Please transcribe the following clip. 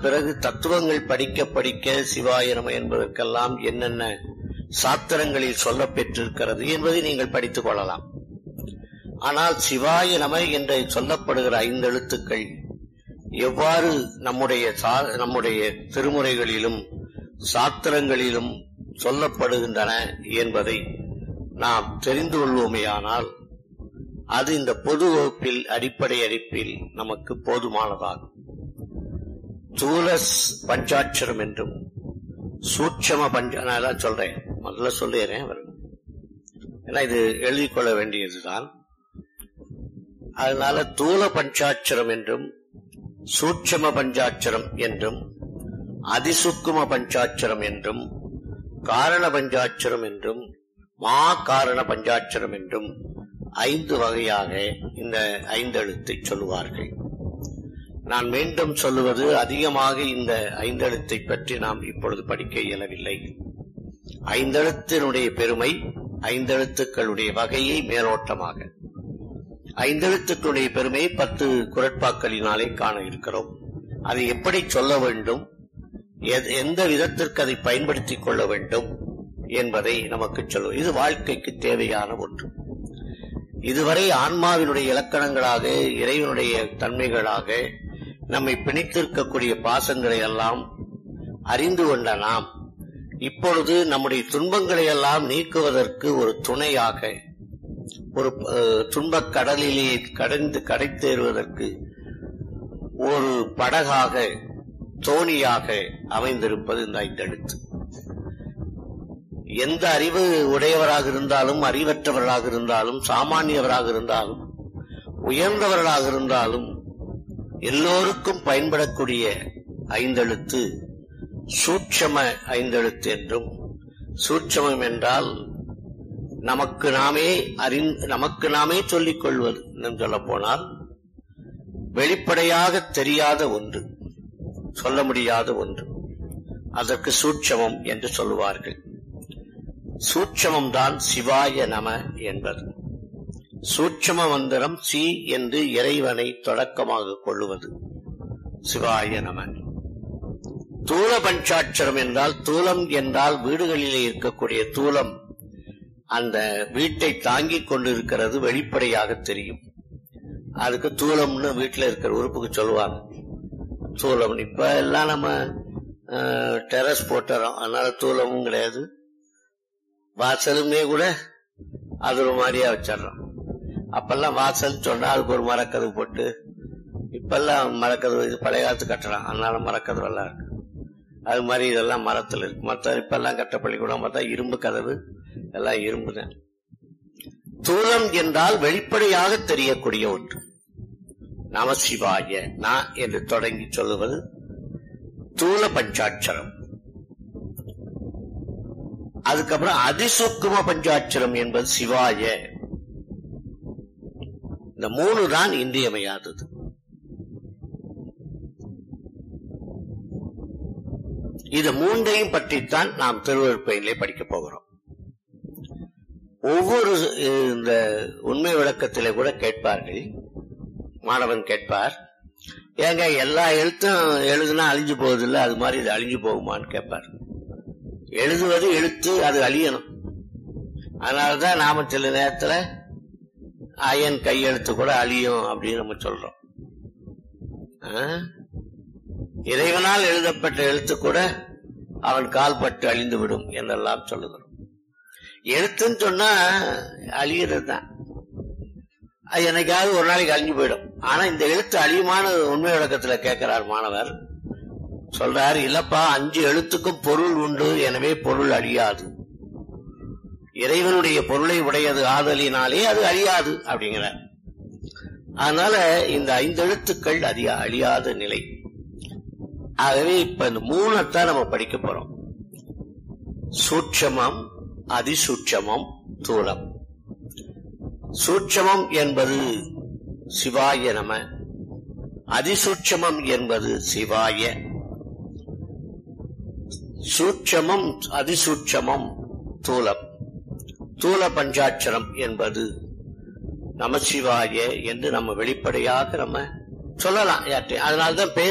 பிறகு தத்துவங்கள் படிக்க படிக்க சிவாய நம என்பதற்கெல்லாம் என்னென்ன சாத்திரங்களில் சொல்லப் பெற்றிருக்கிறது என்பதை நீங்கள் படித்துக் கொள்ளலாம் ஆனால் சிவாய நம என்று சொல்லப்படுகிற ஐந்து எழுத்துக்கள் எவ்வாறு நம்முடைய சா- நம்முடைய திருமுறைகளிலும் சாத்திரங்களிலும் சொல்லப்படுகின்றன என்பதை நாம் தெரிந்து கொள்வோமேயானால் அது இந்த பொது வகுப்பில் அடிப்படை அறிப்பில் நமக்கு போதுமானதாகும் தூலஸ் பஞ்சாட்சரம் என்றும் சூட்சம பஞ்ச நான் எல்லாம் சொல்றேன் முதல்ல சொல்லிடுறேன் ஏன்னா இது எழுதிக் கொள்ள வேண்டியதுதான் அதனால தூல பஞ்சாட்சரம் என்றும் சூட்சம பஞ்சாட்சரம் என்றும் அதிசுக்கும பஞ்சாட்சரம் என்றும் காரண பஞ்சாட்சரம் என்றும் மா காரண பஞ்சாட்சரம் என்றும் ஐந்து வகையாக இந்த ஐந்தெழுத்தை சொல்லுவார்கள் நான் மீண்டும் சொல்லுவது அதிகமாக இந்த ஐந்தெழுத்தை பற்றி நாம் இப்பொழுது படிக்க இயலவில்லை ஐந்தெழுத்தினுடைய பெருமை ஐந்தெழுத்துக்களுடைய வகையை மேலோட்டமாக ஐந்தெழுத்துக்களுடைய பெருமை பத்து குரட்பாக்களினாலே காண இருக்கிறோம் அதை எப்படி சொல்ல வேண்டும் எத்- எந்த விதத்திற்கு அதை பயன்படுத்திக் கொள்ள வேண்டும் என்பதை நமக்கு சொல்லும் இது வாழ்க்கைக்கு தேவையான ஒன்று இதுவரை ஆன்மாவினுடைய இலக்கணங்களாக இறைவனுடைய தன்மைகளாக நம்மை பிணித்திருக்கக்கூடிய பாசங்களை எல்லாம் அறிந்து கொண்ட நாம் இப்பொழுது நம்முடைய துன்பங்களை எல்லாம் நீக்குவதற்கு ஒரு துணையாக ஒரு அஹ், துன்பக் கடலிலே கடந்து கடைத்தேறுவதற்கு ஒரு படகாக தோணியாக அமைந்திருப்பது இந்த ஐந்தெழுத்து எந்த அறிவு உடையவராக இருந்தாலும் அறிவற்றவர்களாக இருந்தாலும் சாமானியவராக இருந்தாலும் உயர்ந்தவர்களாக இருந்தாலும் எல்லோருக்கும் பயன்படக்கூடிய ஐந்தெழுத்து சூட்சம ஐந்தெழுத்து என்றும் சூட்சமம் என்றால் நமக்கு நாமே அறிந் நமக்கு நாமே சொல்லிக் கொள்வது இன்னும் சொல்ல போனால் வெளிப்படையாக தெரியாத ஒன்று சொல்ல முடியாத ஒன்று அதற்கு சூட்சமம் என்று சொல்லுவார்கள் சூட்சமம் தான் சிவாய நம என்பது சூட்சம மந்திரம் சி என்று இறைவனை தொடக்கமாக கொள்ளுவது சிவாய நம தூல பஞ்சாட்சரம் என்றால் தூலம் என்றால் வீடுகளிலே இருக்கக்கூடிய தூலம் அந்த வீட்டை தாங்கிக் கொண்டிருக்கிறது வெளிப்படையாக தெரியும் அதுக்கு தூலம்னு வீட்டுல இருக்கிற உறுப்புக்கு சொல்லுவாங்க தூலம் இப்ப எல்லாம் நம்ம டெரஸ் போட்டுறோம் அதனால தூலமும் கிடையாது வாசலுமே கூட அது ஒரு மாதிரியா வச்சிடறோம் அப்பெல்லாம் வாசல் சொன்னா அதுக்கு ஒரு மரக்கதவு போட்டு இப்பெல்லாம் மரக்கதவு இது பழைய காலத்து கட்டலாம் அதனால மரக்கதவு எல்லாம் இருக்கு அது மாதிரி இதெல்லாம் மரத்துல இருக்கு மற்ற இப்பெல்லாம் கட்ட பள்ளிக்கூடம் பார்த்தா இரும்பு கதவு எல்லாம் இரும்பு தான் தூலம் என்றால் வெளிப்படையாக தெரியக்கூடிய ஒன்று நமசிவாய நான் என்று தொடங்கி சொல்லுவது தூல பஞ்சாட்சரம் அதுக்கப்புறம் அதிசுக்கும பஞ்சாட்சரம் என்பது சிவாய இந்த மூணு தான் இன்றியமையாதது இது மூன்றையும் பற்றித்தான் நாம் திருவள்ளுவையிலே படிக்கப் போகிறோம் ஒவ்வொரு அஹ், இந்த உண்மை விளக்கத்திலே கூட கேட்பார்கள் மாணவன் கேட்பார் ஏங்க எல்லா எழுத்தும் எழுதுனா அழிஞ்சு போகுது அது மாதிரி இது அழிஞ்சு போகுமான்னு கேட்பார் எழுதுவது எழுத்து அது அழியணும் அதனாலதான் நாம சில நேரத்துல அயன் கையெழுத்து கூட அழியும் அப்படின்னு நம்ம சொல்றோம் ஆ? இறைவனால் எழுதப்பட்ட எழுத்து கூட அவன் கால்பட்டு அழிந்து விடும் என்றெல்லாம் சொல்லுகிறோம் எழுத்துன்னு சொன்னா அழிகிறது தான் அது என்னைக்காவது ஒரு நாளைக்கு அழிஞ்சு போயிடும் ஆனா இந்த எழுத்து அழியுமான உண்மை விளக்கத்துல கேட்கிறார் மாணவர் சொல்றார் இல்லப்பா அஞ்சு எழுத்துக்கும் பொருள் உண்டு எனவே பொருள் அழியாது இறைவனுடைய பொருளை உடையது ஆதலினாலே அது அழியாது அப்படிங்கிறார் அதனால இந்த ஐந்து எழுத்துக்கள் அதிக அழியாத நிலை ஆகவே இப்ப இந்த மூணைத்தான் நம்ம படிக்க போறோம் சூட்சமம் அதிசூட்சமம் தூலம் சூட்சமம் என்பது சிவாய நம அதிசூட்சமம் என்பது சிவாய சூட்சமம் அதிசூட்சமம் தூலம் தூல பஞ்சாட்சரம் என்பது நமசிவாய என்று நம்ம வெளிப்படையாக நம்ம சொல்லலாம் யார்கிட்டயும். அதனால்தான் பேர்